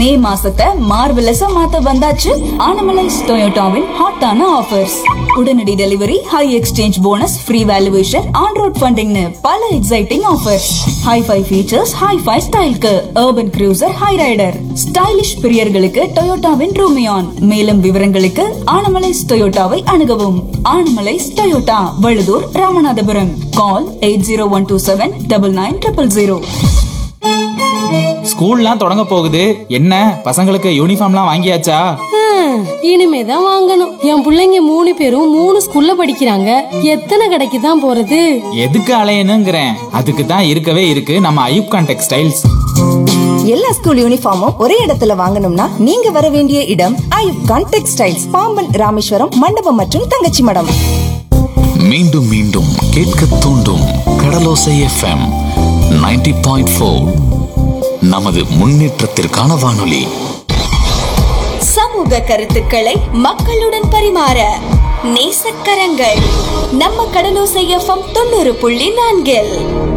மே மாசத்தை மார்வெலஸா மாத்த வந்தாச்சு ஆனமலைஸ் டொயோட்டாவின் ஹாட்டான ஆஃபர்ஸ் உடனடி delivery high exchange bonus free valuation on road ஃபண்டிங்னு பல exciting offers hi fi features hi fi ஸ்டைல்க்கு urban cruiser Hyryder stylish பிரியர்களுக்கு டொயோட்டாவின் ரூமியான் மேலும் விவரங்களுக்கு ஆனமலைஸ் டொயோட்டாவை அணுகவும் Anamallais Toyota Vazhudhur Ramanathapuram call eight zero one two seven double nine triple zero ஸ்கூல்லாம் தொடங்க போகுது என்ன பசங்களுக்கு யூனிஃபார்ம்லாம் வாங்கியாச்சா ஹம், இனிமேதான் வாங்கணும் என் புள்ளைங்க மூணு பேரும் மூணு ஸ்கூல்ல படிக்கிறாங்க எத்தனை கடைக்கு தான் போறது எதுக்கு அலையணுங்கிறேன் அதுக்கு தான் இருக்கவே இருக்கு நம்ம ஐயூப்கான் டெக்ஸ்டைல்ஸ் எல்லா ஸ்கூல் யூனிஃபார்மும் ஒரே இடத்துல வாங்கணும்னா நீங்க வர வேண்டிய இடம் ஐயுப்கான் டெக்ஸ்டைல்ஸ் பாம்பன் ராமேஸ்வரம் மண்டபம் மற்றும் தங்கச்சி மடம் மீண்டும் மீண்டும் கேட்க தூண்டும் கடலோசை எஃப்எம் 90.4 பாயிண்ட் நமது முன்னேற்றத்திற்கான வானொலி சமூக கருத்துக்களை மக்களுடன் பரிமாற நேசக்கரங்கள் நம்ம கடலோசை எஃப்எம் தொண்ணூறு புள்ளி நான்கில்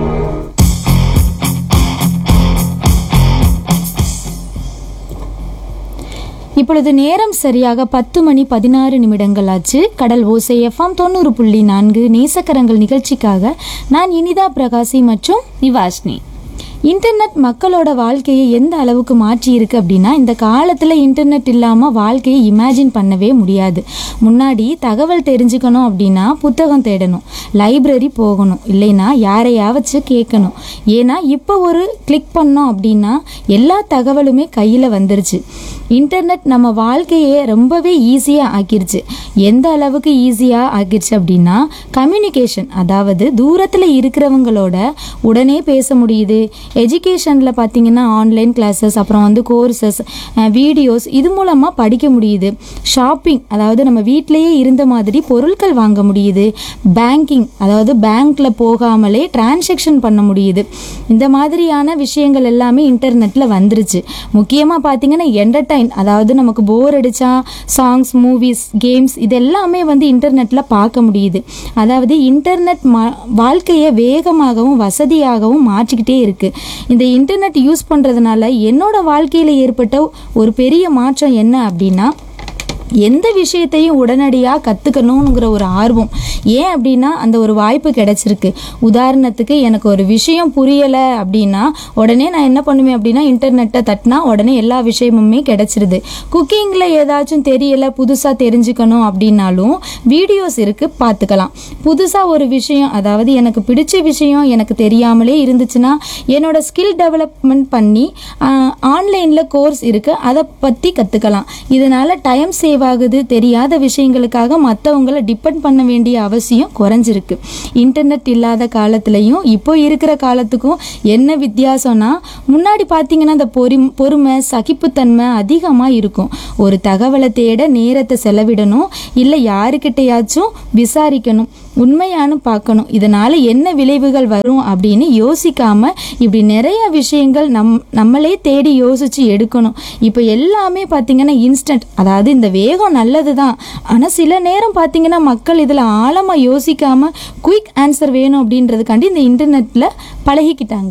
இப்பொழுது நேரம் சரியாக பத்து மணி பதினாறு நிமிடங்கள் ஆச்சு கடல் ஓசை எஃப்எம் தொண்ணூறு புள்ளி நான்கு நேசக்கரங்கள் நிகழ்ச்சிக்காக நான் இனிதா பிரகாசி மற்றும் நிவாஷ்னி இன்டர்நெட் மக்களோட வாழ்க்கையை எந்த அளவுக்கு மாற்றி இருக்கு அப்படின்னா இந்த காலத்தில் இன்டர்நெட் இல்லாமல் வாழ்க்கையை இமேஜின் பண்ணவே முடியாது முன்னாடி தகவல் தெரிஞ்சுக்கணும் அப்படின்னா புத்தகம் தேடணும் லைப்ரரி போகணும் இல்லைன்னா யாரையாவச்சு கேட்கணும் ஏன்னா இப்போ ஒரு கிளிக் பண்ணோம் அப்படின்னா எல்லா தகவலுமே கையில் வந்துருச்சு இன்டர்நெட் நம்ம வாழ்க்கையை ரொம்பவே ஈஸியாக ஆக்கிருச்சு எந்த அளவுக்கு ஈஸியாக ஆக்கிருச்சு அப்படின்னா கம்யூனிகேஷன் அதாவது தூரத்தில் இருக்கிறவங்களோட உடனே பேச முடியுது எஜுகேஷனில் பார்த்தீங்கன்னா ஆன்லைன் கிளாஸஸ் அப்புறம் வந்து கோர்சஸ் வீடியோஸ் இது மூலமாக படிக்க முடியுது ஷாப்பிங் அதாவது நம்ம வீட்டிலேயே இருந்த மாதிரி பொருட்கள் வாங்க முடியுது பேங்கிங் அதாவது பேங்க்கில் போகாமலே டிரான்சாக்ஷன் பண்ண முடியுது இந்த மாதிரியான விஷயங்கள் எல்லாமே இன்டர்நெட்டில் வந்துருச்சு முக்கியமாக பார்த்தீங்கன்னா என்டர்டைன் அதாவது நமக்கு போர் அடித்தா சாங்ஸ் மூவிஸ் கேம்ஸ் இது எல்லாமே வந்து இன்டர்நெட்டில் பார்க்க முடியுது அதாவது இன்டர்நெட் மா வாழ்க்கையை வேகமாகவும் வசதியாகவும் மாற்றிக்கிட்டே இருக்குது இந்த இன்டர்நெட் யூஸ் பண்ணுறதுனால என்னோட வாழ்க்கையில் ஏற்பட்ட ஒரு பெரிய மாற்றம் என்ன அப்படின்னா எந்த விஷயத்தையும் உடனடியாக கற்றுக்கணுங்கிற ஒரு ஆர்வம் ஏன் அப்படின்னா அந்த ஒரு வாய்ப்பு கிடைச்சிருக்கு உதாரணத்துக்கு எனக்கு ஒரு விஷயம் புரியலை அப்படின்னா உடனே நான் என்ன பண்ணுவேன் அப்படின்னா இன்டர்நெட்டை தட்டினா உடனே எல்லா விஷயமுமே கிடைச்சிருது குக்கிங்கில் ஏதாச்சும் தெரியலை புதுசாக தெரிஞ்சுக்கணும் அப்படின்னாலும் வீடியோஸ் இருக்குது பார்த்துக்கலாம் புதுசாக ஒரு விஷயம் அதாவது எனக்கு பிடிச்ச விஷயம் எனக்கு தெரியாமலே இருந்துச்சுன்னா என்னோட ஸ்கில் டெவலப்மெண்ட் பண்ணி ஆன்லைனில் கோர்ஸ் இருக்குது அதை பற்றி கற்றுக்கலாம் இதனால் டைம் சேவ் ஆகுது தெரியாத விஷயங்களுக்காக மற்றவங்கள டிபெண்ட் பண்ண வேண்டிய அவசியம் குறைஞ்சிருக்கு இன்டர்நெட் இல்லாத காலத்துலேயும் இப்போ இருக்கிற காலத்துக்கும் என்ன வித்தியாசம்னா முன்னாடி பார்த்தீங்கன்னா இந்த பொறி பொறுமை சகிப்புத்தன்மை அதிகமாக இருக்கும் ஒரு தகவலை தேட நேரத்தை செலவிடணும் இல்லை யாருக்கிட்டையாச்சும் விசாரிக்கணும் உண்மையானு பார்க்கணும் இதனால என்ன விளைவுகள் வரும் அப்படின்னு யோசிக்காம இப்படி நிறைய விஷயங்கள் நம் நம்மளே தேடி யோசிச்சு எடுக்கணும் இப்போ எல்லாமே பார்த்தீங்கன்னா இன்ஸ்டன்ட் அதாவது இந்த வேகம் நல்லது தான் ஆனால் சில நேரம் பார்த்தீங்கன்னா மக்கள் இதில் ஆழமாக யோசிக்காம குயிக் ஆன்சர் வேணும் அப்படின்றதுக்காண்டி இந்த இன்டர்நெட்டில் பழகிக்கிட்டாங்க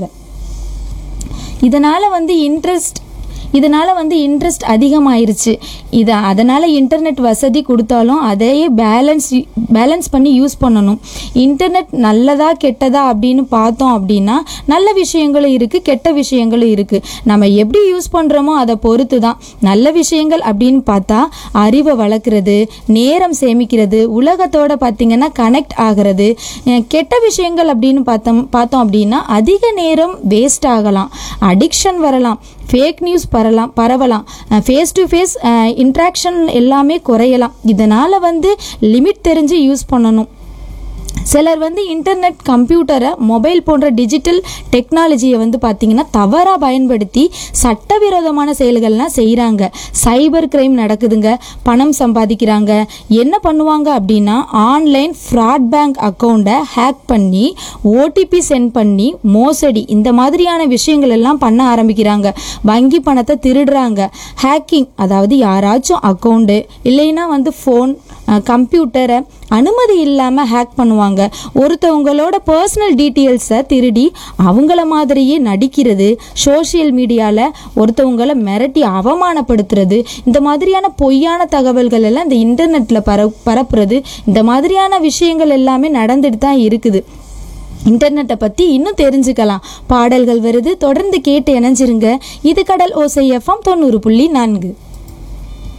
இதனால் வந்து இன்ட்ரெஸ்ட் இதனால் வந்து இன்ட்ரெஸ்ட் அதிகமாயிருச்சு இது அதனால் இன்டர்நெட் வசதி கொடுத்தாலும் அதையே பேலன்ஸ் பேலன்ஸ் பண்ணி யூஸ் பண்ணணும் இன்டர்நெட் நல்லதா கெட்டதா அப்படின்னு பார்த்தோம் அப்படின்னா நல்ல விஷயங்களும் இருக்குது கெட்ட விஷயங்களும் இருக்குது நம்ம எப்படி யூஸ் பண்ணுறோமோ அதை பொறுத்து தான் நல்ல விஷயங்கள் அப்படின்னு பார்த்தா அறிவை வளர்க்குறது நேரம் சேமிக்கிறது உலகத்தோட பார்த்திங்கன்னா கனெக்ட் ஆகிறது அஹ் கெட்ட விஷயங்கள் அப்படின்னு பார்த்தோம் பார்த்தோம் அப்படின்னா அதிக நேரம் வேஸ்ட் ஆகலாம் அடிக்ஷன் வரலாம் ஃபேக் நியூஸ் பரலாம் பரவலாம் ஃபேஸ் டு ஃபேஸ் இன்ட்ராக்ஷன் எல்லாமே குறையலாம் இதனால் வந்து லிமிட் தெரிஞ்சு யூஸ் பண்ணணும் சிலர் வந்து இன்டர்நெட் கம்ப்யூட்டரை மொபைல் போன்ற டிஜிட்டல் டெக்னாலஜியை வந்து பார்த்திங்கன்னா தவறாக பயன்படுத்தி சட்டவிரோதமான செயல்கள்லாம் செய்கிறாங்க சைபர் கிரைம் நடக்குதுங்க பணம் சம்பாதிக்கிறாங்க என்ன பண்ணுவாங்க அப்படின்னா ஆன்லைன் ஃப்ராட் பேங்க் அக்கௌண்ட்டை ஹேக் பண்ணி ஓடிபி சென்ட் பண்ணி மோசடி இந்த மாதிரியான விஷயங்கள் எல்லாம் பண்ண ஆரம்பிக்கிறாங்க வங்கி பணத்தை திருடுறாங்க ஹேக்கிங் அதாவது யாராச்சும் அக்கௌண்ட்டு இல்லைன்னா வந்து ஃபோன் கம்ப்யூட்டரை அனுமதி இல்லாமல் ஹேக் பண்ணுவாங்க ஒருத்தவங்களோட பர்சனல் டீட்டெயில்ஸை திருடி அவங்கள மாதிரியே நடிக்கிறது சோஷியல் மீடியாவில் ஒருத்தவங்கள மிரட்டி அவமானப்படுத்துறது இந்த மாதிரியான பொய்யான தகவல்கள் எல்லாம் இந்த இன்டர்நெட்டில் பர பரப்புறது இந்த மாதிரியான விஷயங்கள் எல்லாமே நடந்துட்டு தான் இருக்குது இன்டர்நெட்டை பற்றி இன்னும் தெரிஞ்சுக்கலாம் பாடல்கள் வருது தொடர்ந்து கேட்டு இணைஞ்சிருங்க இது கடல் ஓசை எஃப்எம் தொண்ணூறு புள்ளி நான்கு